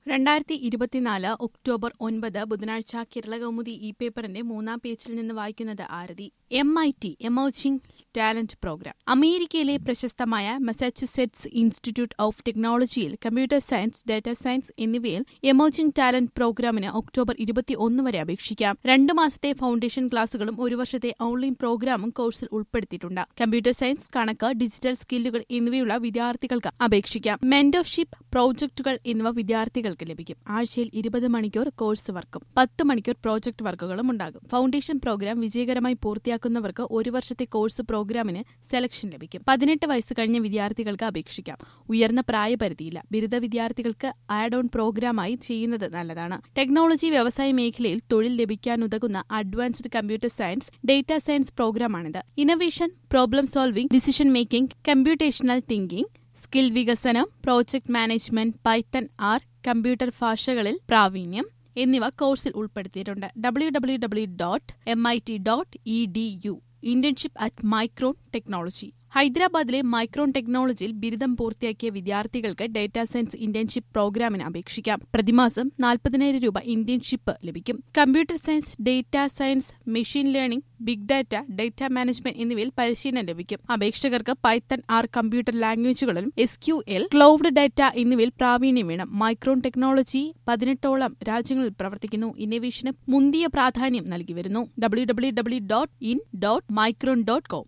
രണ്ടായിരത്തി ഇരുപത്തിനാല് ഒക്ടോബർ ഒൻപത് ബുധനാഴ്ച കേരളകൗമുദി ഇ പേപ്പറിന്റെ മൂന്നാം പേജിൽ നിന്ന് വായിക്കുന്നത് Aarathi M I T emerging talent program അമേരിക്കയിലെ പ്രശസ്തമായ മസാച്യുസെറ്റ്സ് ഇൻസ്റ്റിറ്റ്യൂട്ട് ഓഫ് ടെക്നോളജിയിൽ കമ്പ്യൂട്ടർ സയൻസ് ഡാറ്റാ സയൻസ് എന്നിവയിൽ എമർജിംഗ് ടാലന്റ് പ്രോഗ്രാമിന് ഒക്ടോബർ ഇരുപത്തിയൊന്ന് വരെ അപേക്ഷിക്കാം രണ്ടു മാസത്തെ ഫൗണ്ടേഷൻ ക്ലാസുകളും ഒരു വർഷത്തെ ഓൺലൈൻ പ്രോഗ്രാമും കോഴ്സിൽ ഉൾപ്പെടുത്തിയിട്ടുണ്ട് കമ്പ്യൂട്ടർ സയൻസ് കണക്ക് ഡിജിറ്റൽ സ്കില്ലുകൾ എന്നിവയുള്ള വിദ്യാർത്ഥികൾക്ക് അപേക്ഷിക്കാം മെന്റർഷിപ്പ് പ്രോജക്ടുകൾ എന്നിവ വിദ്യാർത്ഥികൾക്ക് ലഭിക്കും ആഴ്ചയിൽ ഇരുപത് മണിക്കൂർ കോഴ്സ് വർക്കും പത്ത് മണിക്കൂർ പ്രോജക്ട് വർക്കുകളും ഉണ്ടാകും ഫൗണ്ടേഷൻ പ്രോഗ്രാം വിജയകരമായി പൂർത്തിയാക്കുന്നവർക്ക് ഒരു വർഷത്തെ കോഴ്സ് പ്രോഗ്രാമിന് സെലക്ഷൻ ലഭിക്കും പതിനെട്ട് വയസ്സ് കഴിഞ്ഞ വിദ്യാർത്ഥികൾക്ക് അപേക്ഷിക്കാം ഉയർന്ന പ്രായപരിധിയില്ല ബിരുദ വിദ്യാർത്ഥികൾക്ക് ആഡ് ഓൺ പ്രോഗ്രാമായി ചെയ്യുന്നത് നല്ലതാണ് ടെക്നോളജി വ്യവസായ മേഖലയിൽ തൊഴിൽ ലഭിക്കാനുതകുന്ന advanced computer science data science പ്രോഗ്രാമാണിത് innovation problem solving decision making computational thinking skill വികസനം project management Python R computer ഭാഷകളിൽ പ്രാവീണ്യം എന്നിവ കോഴ്സിൽ ഉൾപ്പെടുത്തിയിട്ടുണ്ട് W W W dot M I T dot E D U internship at Micron technology ഹൈദരാബാദിലെ Micron ടെക്നോളജിയിൽ ബിരുദം പൂർത്തിയാക്കിയ വിദ്യാർത്ഥികൾക്ക് ഡേറ്റാ സയൻസ് ഇന്റേൺഷിപ്പ് പ്രോഗ്രാമിന് അപേക്ഷിക്കാം പ്രതിമാസം നാൽപ്പതിനായിരം രൂപ ഇന്റേൺഷിപ്പ് ലഭിക്കും computer science data science machine learning big data data management എന്നിവയിൽ പരിശീലനം ലഭിക്കും അപേക്ഷകർക്ക് പൈത്തൺ ആർ കമ്പ്യൂട്ടർ ലാംഗ്വേജുകളിലും S Q L cloud data എന്നിവയിൽ പ്രാവീണ്യം വേണം മൈക്രോൺ ടെക്നോളജി പതിനെട്ടോളം രാജ്യങ്ങളിൽ പ്രവർത്തിക്കുന്നു ഇന്നോവേഷന് മുന്തിയ പ്രാധാന്യം നൽകി വരുന്നു W W W dot in dot Micron dot com